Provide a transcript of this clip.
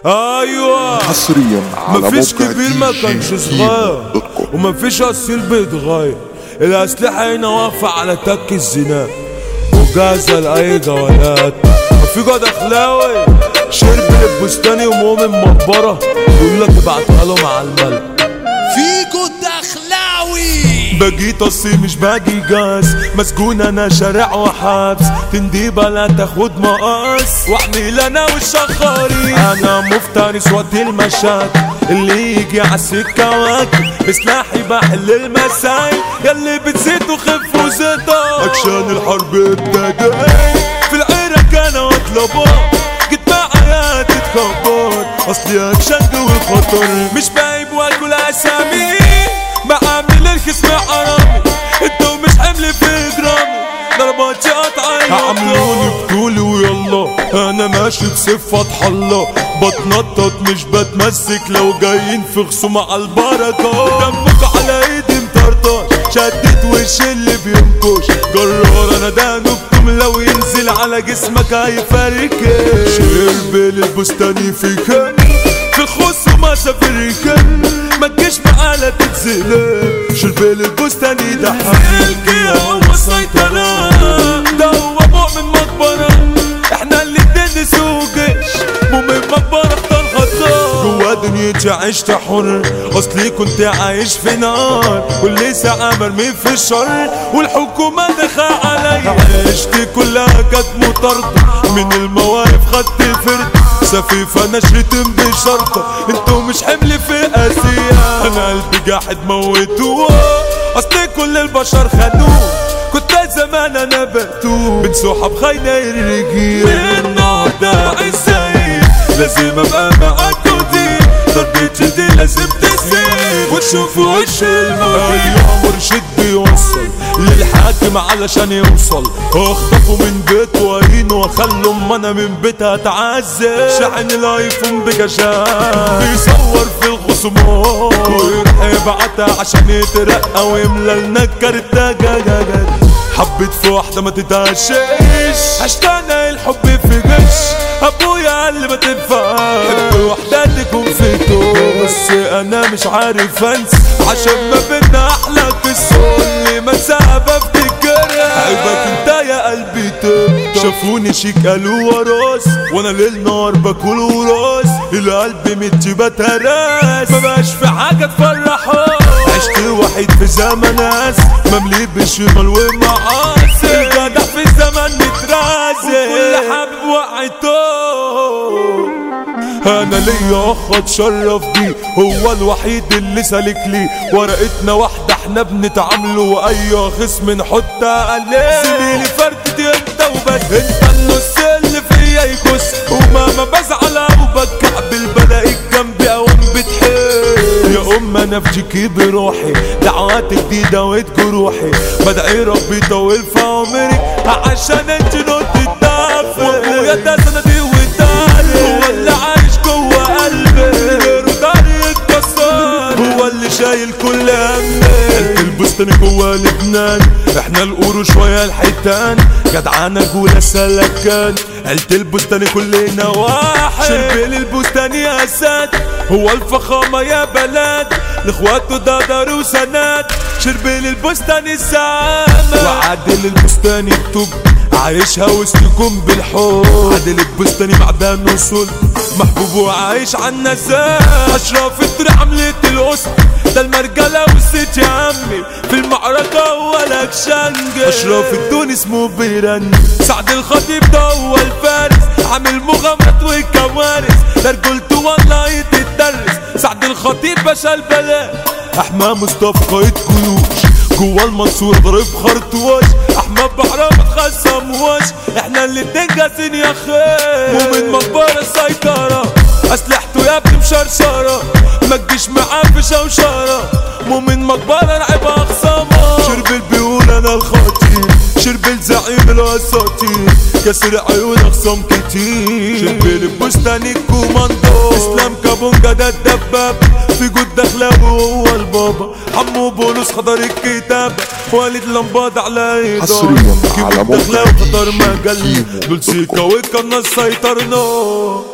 ايوه حصريا على مفيش موقع كبير ما دي كانش جي صغير دوت كوم. ومفيش اصيل بيتغير الاسلحه هنا واقفه على تك الزنا وجاهزه لاي جولات في جود اخلاوي شرب البستاني ومؤمن مقبره يقول لك ابعتها له مع الملك فيكو الدخلاوي باجي تصي مش باجي جاز مسجون انا شارع وحبس تنديبة لا تاخد مقاس واحمل انا والشخاري انا مفترس وقت المشاكل اللي يجي عالسكة واكل بسلاحي بحل المسايل ياللي بتزيد وخف وزيطة اكشن الحرب ابتدى في العراق انا واطلبها جيت معايا تتخبط اصلي اكشن والخطر مش بايب واكل اسامي بعمل الخصم حرامي انتوا مش حمل في جرامي ضربات قطعة عملوني بطولي ويلا انا ماشي بسيف فتح الله بتنطط مش بتمسك لو جايين في خصوم على البركة دمك على ايدي مطرطش شدت وش اللي بينكش جرار انا ده نكتم لو ينزل على جسمك هيفركش شرب البستاني في كم في الخصومة سافرك ما تجيش معانا تتزلق شرب البستاني ده حقيقي هو السيطرة ده هو مؤمن مقبرة احنا اللي اتنين سوقش مؤمن مقبرة اختار خطار جوا دنيتي عشت حر اصلي كنت عايش في نار كل ساعة مرمي في الشر والحكومة دخل عليا عشت كلها كانت مطاردة من المواقف خدت فرد سفيفة نشرتم بشرطة انتوا مش حمل في اسيا انا قلبي جاحد موتوه اصل كل البشر خانوه كنت زمان انا بقتوه من سحب خاينة الرجيل من النهاردة ازاي لازم ابقى معاك ودي ضربتي دي لازم تسيب وتشوف وش الموت ايوه مرشد بيوصل للحاكم علشان يوصل اخطفوا من بيته وهين واخلوا ام انا من بيتها تعذب شحن الايفون بجشان بيصور في الخصومات ويروح يبعتها عشان يترقى ويملى لنا الكارتة جاجاجا حبيت في واحدة ما تتعشيش عشتانا الحب في جيش ابويا قال لي ما تنفعش حب واحدة تكون في تو بس انا مش عارف انسى عشان ما بينا احلى قصة اللي ما سبب افتكرها عيبك انت يا قلبي تبدا شافوني شيك قالوا وراس وانا ليل نهار باكل وراس القلب متي بتراس ما بقاش في حاجة تفرحه عشت وحيد في زمن ناس مملي بالشمال ومعاصي الجدع في زمن مترازي وكل حبيب وقعته انا ليا اخ اتشرف بيه هو الوحيد اللي سالك لي ورقتنا واحدة احنا بنتعامله واي خصم نحط عليه زميلي فردتي انت وبس انت النص اللي فيا يكس وماما بزعل او بكعبل بلاقيك جنبي او بتحس يا ام انا في بروحي دعوات جديدة وقت جروحي بدعي ربي يطول في عمري عشان انت نوت الدافع وابويا ده سندي وداري هو اللي عايش جوه قلبي غيره داري اتكسر هو اللي شايل كل همي قلب البستان جوه لبنان احنا القرو شوية الحيتان جدعانة جولة سلكان قلت البستاني كلنا واحد شربيل البستاني اسد هو الفخامة يا بلد لاخواته ده دار وسند شربيل البستاني السعامة وعادل البستاني التوب عايشها وسطكم بالحب عادل البستاني معدن وصول محبوب وعايش عنا زاد اشرف الدرع عملة الاسر ده المرجلة والست يا عمي في المعركة ولا كشنج اشرف الدون اسمه بيرن سعد الخطيب ده هو الفارس عامل مغامرات وكوارث ده رجولته والله تتدرس سعد الخطيب باشا البلد احمد مصطفى قايد جيوش جوا المنصورة ضرب خرطوش احمد بحرام متخصموش احنا اللي جاهزين يا خير ومن مقبرة السيطرة اسلحته يا ابني مشرشرة ما تجيش معاه في شوشرة مؤمن مقبرة لعب اخصامه شرب البيقول انا الخطير شرب الزعيم الاساطير كسر عيون اخصام كتير شرب البستاني الكوماندو اسلام كابونجا ده الدباب في جود دخلاوي وهو البابا حمو بولس خضر الكتاب والد لمباد على ايده حصرياً على موقع دخلاوي خضر دي جي مجل كيمو دول سيكا وكنا سيطرنا